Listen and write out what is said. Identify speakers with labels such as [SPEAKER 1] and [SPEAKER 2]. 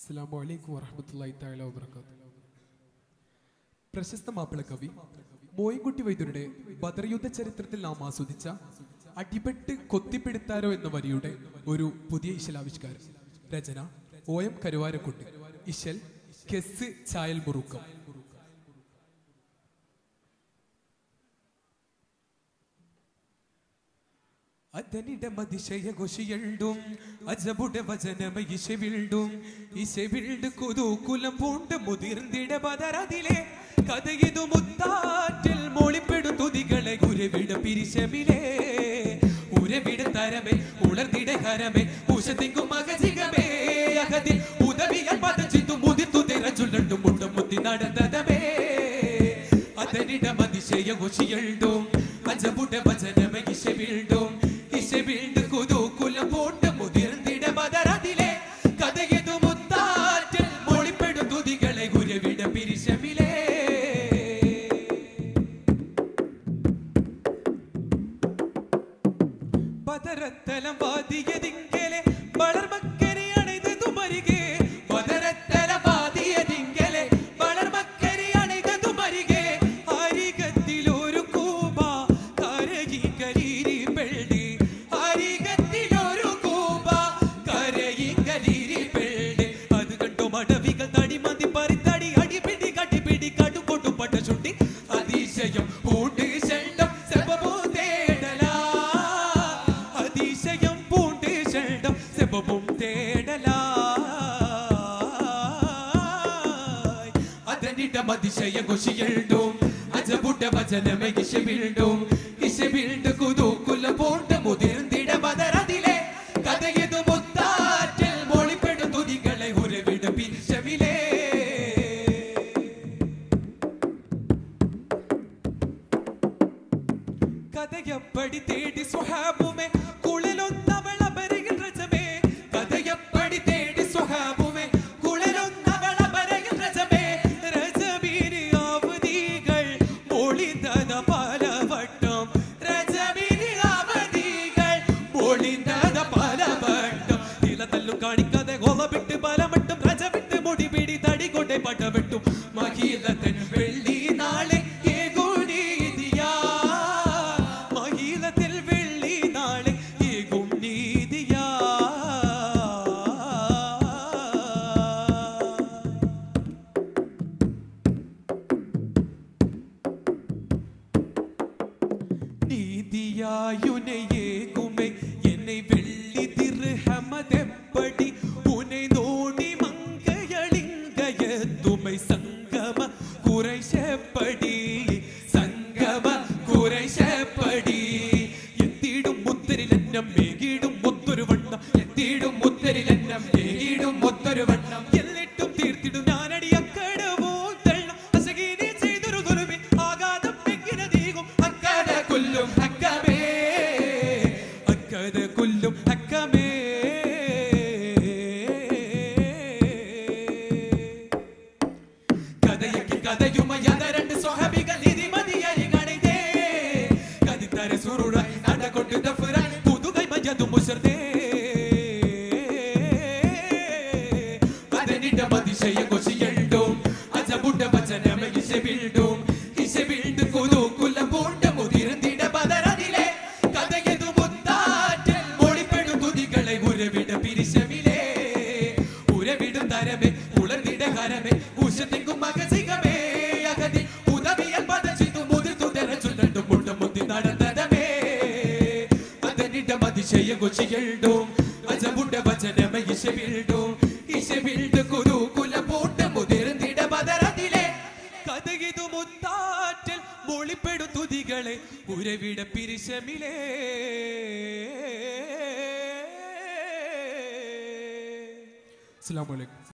[SPEAKER 1] അസ്സലാമു അലൈക്കും വറഹ്മത്തുള്ളാഹി തആല വബറകാതുഹു പ്രശസ്ത മാപ്പിള കവി മോയിൻകുട്ടി വൈദ്യരുടെ ബദർ യുദ്ധ ചരിത്രത്തിൽ നാം ആസ്വദിച്ച അടിപെട്ട് കൊത്തിപ്പിടുത്താരോ എന്ന വരിയുടെ ഒരു പുതിയ ഇശലാവിഷ്കാരം രചന ഒ എം കരുവാരക്കുണ്ട് ഇശൽ കെസ് ചായൽ മുറുക്കം അതിനിടമതിശയഘോഷിയൾടും അജബുടെ വചനമ ഇശവിൾടും ഇശവിൾഡ് കുതൂക്കുലം പൂണ്ട് മുതിർന്നിട ബദറതിലെ കഥയിതു മുത്താറ്റിൽ മൊളിപ്പെടും തുതികളെ ഉരവിട പിരിശമിലേ ഉരവിട തരമേ ഉളർന്നിട ഹരമേ ഉഷതിങ്കും മകജികമേ അകതിൽ ഉദവിയാൽ പതച്ചിത്തു മുതിർത്തു തിരച്ചുള്ളണ്ടും മുണ്ടും മുത്തി നടന്നതമേ അതനിടമതിശയ ഘോഷിയൾടും അജബുടെ വചനമ ഇശവിൾടും ഇശവിൾഡ് കുതൂക്കുലം പൂണ്ട് മുതിർന്നിട ബദറതിലെ കഥയിതു മുത്താറ്റിൽ മൊളിപ്പെടും തുതികളെ ഉരവിട പിരിശമിലേ പതരത്തലം വാദിയതിങ്കലെ വളർമക്കരെ അണൈതതു മരികെ പതരത്തലം വാദിയതിങ്കലെ വളർമക്കരെ അണൈതതു മരികെ അരികത്തിലൊരു കൂബ കരകി കരീരി പെള്ളി അരികത്തിലൊരു കൂബ കരകി കരീരി പെള്ളി അത് കണ്ടു മടവികൾ തടിമതി പരിത്തടി അടിപിടി കടിപിടി കടുകൊട്ടു പട്ട ചുട്ടി അതിശയം പൂണ്ട് ശണ്ടം സെബബു തേടലാ അതിശയം പൂണ്ട് ശണ്ടം സെബബും തേടലാ അതനിടം അതിശയ ഘോഷിയൾടും അജബുട്ട വചനമെ ഇശവിൾടും ഇശവിൾഡ് കുതൂക്കുല പൂണ്ട് മുതിർന്നിട ബദറതിലെ കഥയതു മുത്താറ്റിൽ മൊളിപ്പെടും തുതികളെ ഉരവിട പിരിശവിലേ കഥയപ്പടി തേടി സ്വഹാബുമേ കുളിലൊന്നവൾ അപരയിൽ രജമേ കഥയപ്പടി തേടി സ്വഹാബുമേ കുളിലൊന്നവൾ അപരയിൽ രജമേ രജമീരി അവധികൾ പൊളിതന പലവട്ടം രജമീരി അവധികൾ പൊളിതന പലവട്ടം ഇളതല്ലും കാണിക്കാതെ കൊലവിട്ട് പലവട്ടം രജവിട്ട് മുടി പിടി തടി കൊണ്ടേ പടവെട്ടും മഹീലത്തൻ വെള്ളി നാളെ ഏകോനീതിയാ മഹീലത്തിൽ വെള്ളി നാളെ ഏകും നീതിയാ நீதியாயுனையேகுமே என்னை வெள்ளி திருஹமதெப்படி உனை நோடி மங்கையளிங்கய துமை சங்கம குறைசப்படி சங்கம குறைசப்படி എത്തിയിടും മുത്തരിലെന്നം മേകിടും ഒത്തൊരു വണ്ണം എത്തിയിടും മുത്തരിലെന്നം മേകിടും ഒത്തൊരു വണ്ണം എന്നിട്ടും തീർത്തിടും ഞാനടി അക്കടവോ തള്ളം അസകീനെ ചെയ്തൊരു ദുരുമി ആഘാതം എങ്ങനെ നീങ്ങും അക്കട കൊല്ലും അക്കമേ അക്കട കൊല്ലും അക്കമേ കഥയ്ക്ക് കഥയുമയാത രണ്ട് സ്വഹബികൾ ഇതിമതിയായി കണിതേ കതിത്തര സുറുറ നടകൊണ്ട് ദഫറ പുതുകൈ മജതു മുസർദേ അതനിട്ട അതിശയ കൊശിയണ്ടും അജബുട്ട വചനമ ഇശബിൽഡും ഇശബിൽഡ് കുതൂക്കുല പൂണ്ട മുതിർന്നിട ബദറതിലെ കഥയതു മുത്താറ്റൽ മൊളിപ്പെടും തുതികളെ ഉരവിട പിരിശമിലേ ഉരവിടും തരമേ ഉളർന്നിട ഹരമേ ഉഷത്തിങ്കും മകസികമേ അകതി ഉദവിയൽ പദച്ചിതു മുതിർത്തു തെരച്ചുണ്ടു മുണ്ട മുത്തി നടന്നതമേ അതനിടം അതിശയ കൊച്ചിയൾടും അജബുണ്ട വചനമ ഇശവിൽഡും ഇശവിൽഡ് കുരുകുല പൂട്ട മുതിർന്നിട ബദറതിലെ കഥകിതു മുത്താറ്റൽ മൊളിപ്പെടും തുതികളെ ഉരവിട പിരിശമിലേ അസ്സലാമു അലൈക്കും